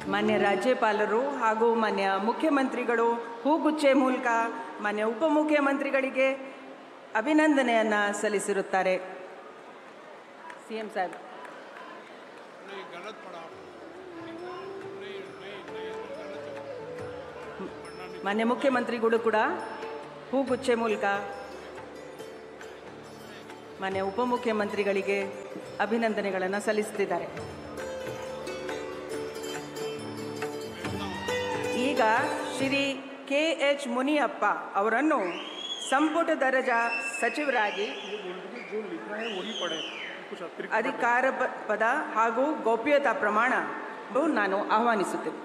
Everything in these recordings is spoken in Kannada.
ಮಾನ್ಯ ರಾಜ್ಯಪಾಲರು ಹಾಗೂ ಮಾನ್ಯ ಮುಖ್ಯಮಂತ್ರಿಗಳು ಹೂಗುಚ್ಚೆ ಮೂಲಕ ಮಾನ್ಯ ಉಪಮುಖ್ಯಮಂತ್ರಿಗಳಿಗೆ ಅಭಿನಂದನೆಯನ್ನು ಸಲ್ಲಿಸಿರುತ್ತಾರೆ ಸಿ ಎಂ ಸಾಹೇಬ್ ಮಾನ್ಯ ಮುಖ್ಯಮಂತ್ರಿಗಳು ಕೂಡ ಹೂಗುಚ್ಚೆ ಮೂಲಕ ಮಾನ್ಯ ಉಪಮುಖ್ಯಮಂತ್ರಿಗಳಿಗೆ ಅಭಿನಂದನೆಗಳನ್ನು ಸಲ್ಲಿಸುತ್ತಿದ್ದಾರೆ ಈಗ ಶ್ರೀ ಕೆ ಎಚ್ ಮುನಿಯಪ್ಪ ಅವರನ್ನು ಸಂಪುಟ ದರ್ಜಾ ಸಚಿವರಾಗಿ ಅಧಿಕಾರ ಪ- ಪದ ಹಾಗೂ ಗೌಪ್ಯತಾ ಪ್ರಮಾಣ ನಾನು ಆಹ್ವಾನಿಸುತ್ತೇನೆ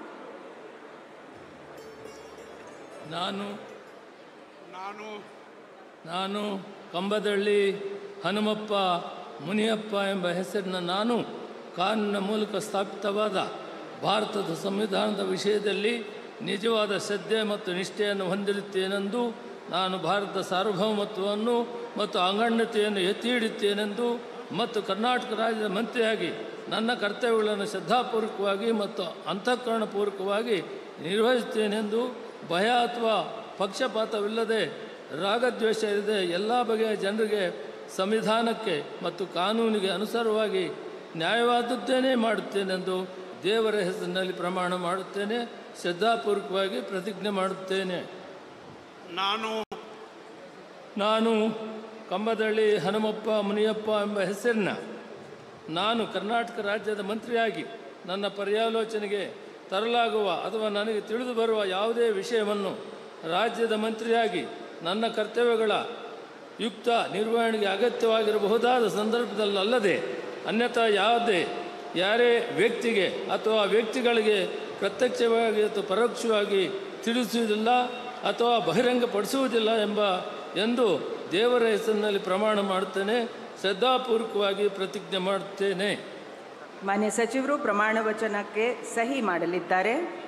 ನಾನು ನಾನು ನಾನು ಕಂಬದಳ್ಳಿ ಹನುಮಪ್ಪ ಮುನಿಯಪ್ಪ ಎಂಬ ಹೆಸರಿನ ನಾನು ಕಾನೂನಿನ ಮೂಲಕ ಸ್ಥಾಪಿತವಾದ ಭಾರತದ ಸಂವಿಧಾನದ ವಿಷಯದಲ್ಲಿ ನಿಜವಾದ ಶ್ರದ್ಧೆ ಮತ್ತು ನಿಷ್ಠೆಯನ್ನು ಹೊಂದಿರುತ್ತೇನೆಂದು ನಾನು ಭಾರತದ ಸಾರ್ವಭೌಮತ್ವವನ್ನು ಮತ್ತು ಅಂಗಣ್ಯತೆಯನ್ನು ಎತ್ತಿ ಹಿಡಿಯುತ್ತೇನೆಂದು ಮತ್ತು ಕರ್ನಾಟಕ ರಾಜ್ಯದ ಮಂತ್ರಿಯಾಗಿ ನನ್ನ ಕರ್ತವ್ಯಗಳನ್ನು ಶ್ರದ್ಧಾಪೂರ್ವಕವಾಗಿ ಮತ್ತು ಅಂತಃಕರಣಪೂರ್ವಕವಾಗಿ ನಿರ್ವಹಿಸುತ್ತೇನೆಂದು ಭಯ ಅಥವಾ ಪಕ್ಷಪಾತವಿಲ್ಲದೆ ರಾಗದ್ವೇಷ ಇಲ್ಲದೆ ಎಲ್ಲ ಬಗೆಯ ಜನರಿಗೆ ಸಂವಿಧಾನಕ್ಕೆ ಮತ್ತು ಕಾನೂನಿಗೆ ಅನುಸಾರವಾಗಿ ನ್ಯಾಯವಾದದ್ದೇನೇ ಮಾಡುತ್ತೇನೆಂದು ದೇವರ ಹೆಸರಿನಲ್ಲಿ ಪ್ರಮಾಣ ಮಾಡುತ್ತೇನೆ ಶ್ರದ್ಧಾಪೂರ್ವಕವಾಗಿ ಪ್ರತಿಜ್ಞೆ ಮಾಡುತ್ತೇನೆ ನಾನು ನಾನು ಕಂಬದಳ್ಳಿ ಹನುಮಪ್ಪ ಮುನಿಯಪ್ಪ ಎಂಬ ಹೆಸರಿನ ನಾನು ಕರ್ನಾಟಕ ರಾಜ್ಯದ ಮಂತ್ರಿಯಾಗಿ ನನ್ನ ಪರ್ಯಾಲೋಚನೆಗೆ ತರಲಾಗುವ ಅಥವಾ ನನಗೆ ತಿಳಿದು ಬರುವ ಯಾವುದೇ ವಿಷಯವನ್ನು ರಾಜ್ಯದ ಮಂತ್ರಿಯಾಗಿ ನನ್ನ ಕರ್ತವ್ಯಗಳ ಯುಕ್ತ ನಿರ್ವಹಣೆಗೆ ಅಗತ್ಯವಾಗಿರಬಹುದಾದ ಸಂದರ್ಭದಲ್ಲಲ್ಲದೆ ಅನ್ಯಥಾ ಯಾವುದೇ ಯಾರೇ ವ್ಯಕ್ತಿಗೆ ಅಥವಾ ವ್ಯಕ್ತಿಗಳಿಗೆ ಪ್ರತ್ಯಕ್ಷವಾಗಿ ಅಥವಾ ಪರೋಕ್ಷವಾಗಿ ತಿಳಿಸುವುದಿಲ್ಲ ಅಥವಾ ಬಹಿರಂಗಪಡಿಸುವುದಿಲ್ಲ ಎಂಬ ಎಂದು ದೇವರ ಹೆಸರಿನಲ್ಲಿ ಪ್ರಮಾಣ ಮಾಡುತ್ತೇನೆ ಶ್ರದ್ಧಾಪೂರ್ವಕವಾಗಿ ಪ್ರತಿಜ್ಞೆ ಮಾಡುತ್ತೇನೆ ಮಾನ್ಯ ಸಚಿವರು ಪ್ರಮಾಣ ವಚನಕ್ಕೆ ಸಹಿ ಮಾಡಲಿದ್ದಾರೆ